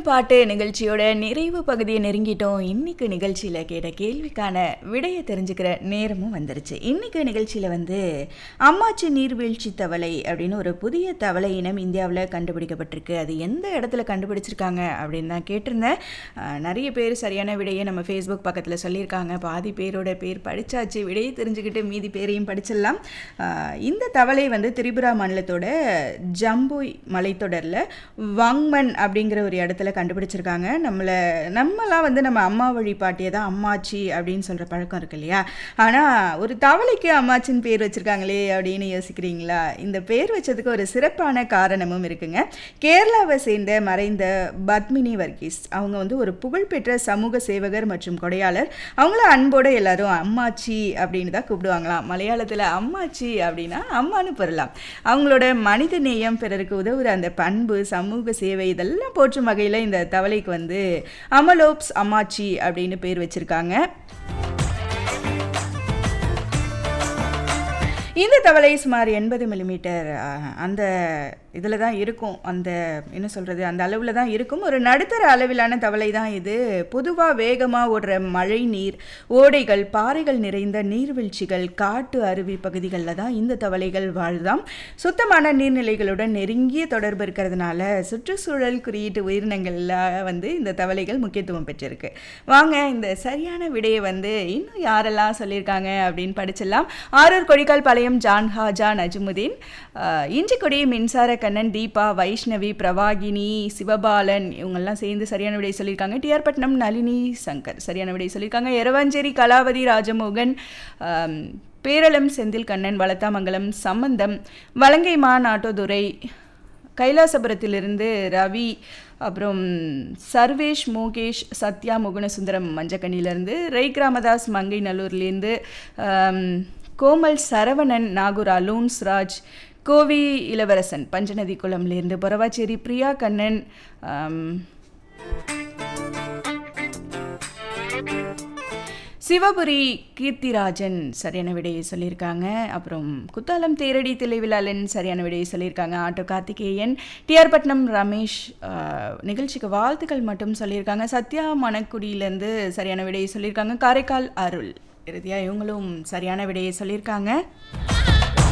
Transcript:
பாட்டு நிகழ்ச்சியோட நிறைவு பகுதியை நெருங்கிட்டோம் இன்னைக்கு நிகழ்ச்சியில் கேட்ட கேள்விக்கான விடையை தெரிஞ்சுக்கிற நேரமும் வந்துருச்சு இன்னைக்கு நிகழ்ச்சியில் வந்து அம்மாச்சி நீர்வீழ்ச்சி தவளை அப்படின்னு ஒரு புதிய தவளை இனம் இந்தியாவில் கண்டுபிடிக்கப்பட்டிருக்கு அது எந்த இடத்துல கண்டுபிடிச்சிருக்காங்க அப்படின்னு தான் கேட்டிருந்தேன் அஹ், நிறைய பேர் சரியான விடையை நம்ம ஃபேஸ்புக் பக்கத்தில் சொல்லியிருக்காங்க பாதி பேரோட பேர் படிச்சாச்சு விடையை தெரிஞ்சுக்கிட்டு மீதி பேரையும் படிச்சிடலாம் அஹ், இந்த தவளை வந்து திரிபுரா மாநிலத்தோட ஜம்புய் மலைத்தொடரில் வங்மன் அப்படிங்கிற ஒரு இடத்துல கண்டுபிடிச்சிருக்காங்க நம்மளை நம்மலாம் வந்து நம்ம அம்மா வழி பாட்டியை தான் அம்மாச்சி அப்படின்னு சொல்கிற பழக்கம் இருக்கு இல்லையா ஆனால் ஒரு தவளைக்கு அம்மாச்சின்னு பேர் வச்சுருக்காங்களே அப்படின்னு யோசிக்கிறீங்களா இந்த பேர் வச்சதுக்கு ஒரு சிறப்பான காரணமும் இருக்குங்க கேரளாவை சேர்ந்த மறைந்த பத்மினி வர்கீஸ் அவங்க வந்து ஒரு புகழ்பெற்ற சமூக சேவகர் மற்றும் கொடையாளர் அவங்கள அன்போட எல்லாரும் அம்மாச்சி அப்படின்னு தான் கூப்பிடுவாங்களாம் மலையாளத்தில் அம்மாச்சி அப்படின்னா அம்மான்னு பெறலாம் அவங்களோட மனித நேயம் பிறருக்கு உதவுற அந்த பண்பு சமூக சேவை இதெல்லாம் போற்றும் வகையில் இந்த தவளைக்கு வந்து அமலோப்ஸ் அம்மாச்சி அப்படின்னு பேர் வச்சிருக்காங்க இந்த தவளை சுமார் எண்பது மில்லிமீட்டர் அந்த இதில் தான் இருக்கும் அந்த என்ன சொல்கிறது அந்த அளவில் தான் இருக்கும் ஒரு நடுத்தர அளவிலான தவளை தான் இது பொதுவாக வேகமாக ஓடுற மழை நீர் ஓடைகள் பாறைகள் நிறைந்த நீர்வீழ்ச்சிகள் காட்டு அருவி பகுதிகளில் தான் இந்த தவளைகள் வாழுதாம் சுத்தமான நீர்நிலைகளுடன் நெருங்கிய தொடர்பு இருக்கிறதுனால சுற்றுச்சூழல் குறியீட்டு உயிரினங்களில் வந்து இந்த தவளைகள் முக்கியத்துவம் பெற்றிருக்கு வாங்க இந்த சரியான விடையை வந்து இன்னும் யாரெல்லாம் சொல்லியிருக்காங்க அப்படின்னு படிச்சிடலாம் ஆரூர் கொடிக்கால் பாளையம் ஜான் ஹாஜா நஜ்முதீன் அஹ், இஞ்சிக்கொடி மின்சார கண்ணன் தீபா வைஷ்ணவி பிரவாகினி சிவபாலன் இவங்கெல்லாம் சேர்ந்து சரியான விடை சொல்லியிருக்காங்க டிஆர் பட்னம் நளினி சங்கர் சரியான விடை சொல்லியிருக்காங்க எரவாஞ்சேரி கலாவதி ராஜமோகன் அம், பேரளம் செந்தில் கண்ணன் வளத்தாமங்கலம் சம்பந்தம் வலங்கைமா நாட்டோதுரை கைலாசபுரத்திலிருந்து ரவி அப்புறம் சர்வேஷ் மோகேஷ் சத்யா முகுணசுந்தரம் மஞ்சக்கண்ணிலேருந்து ரை ராமதாஸ் மங்கை நல்லூர்லேருந்து ஆம், கோமல் சரவணன் நாகூர் அலூன்ஸ் ராஜ் கோவி இளவரசன் பஞ்சநதி குளம்லேருந்து பொறவாச்சேரி பிரியா கண்ணன் ஆம், சிவபுரி கீர்த்திராஜன் சரியான விடையை சொல்லியிருக்காங்க அப்புறம் குத்தாலம் தேரடி திளைவிலாளன் சரியான விடையை சொல்லியிருக்காங்க ஆட்டோ கார்த்திகேயன் டிஆர் பட்னம் ரமேஷ் ஆஹ், நிகழ்ச்சிக்கு வாழ்த்துக்கள் மட்டும் சொல்லியிருக்காங்க சத்யா மணக்குடியிலேருந்து சரியான விடையை சொல்லியிருக்காங்க காரைக்கால் அருள் இறுதியாக இவங்களும் சரியான விடையை சொல்லியிருக்காங்க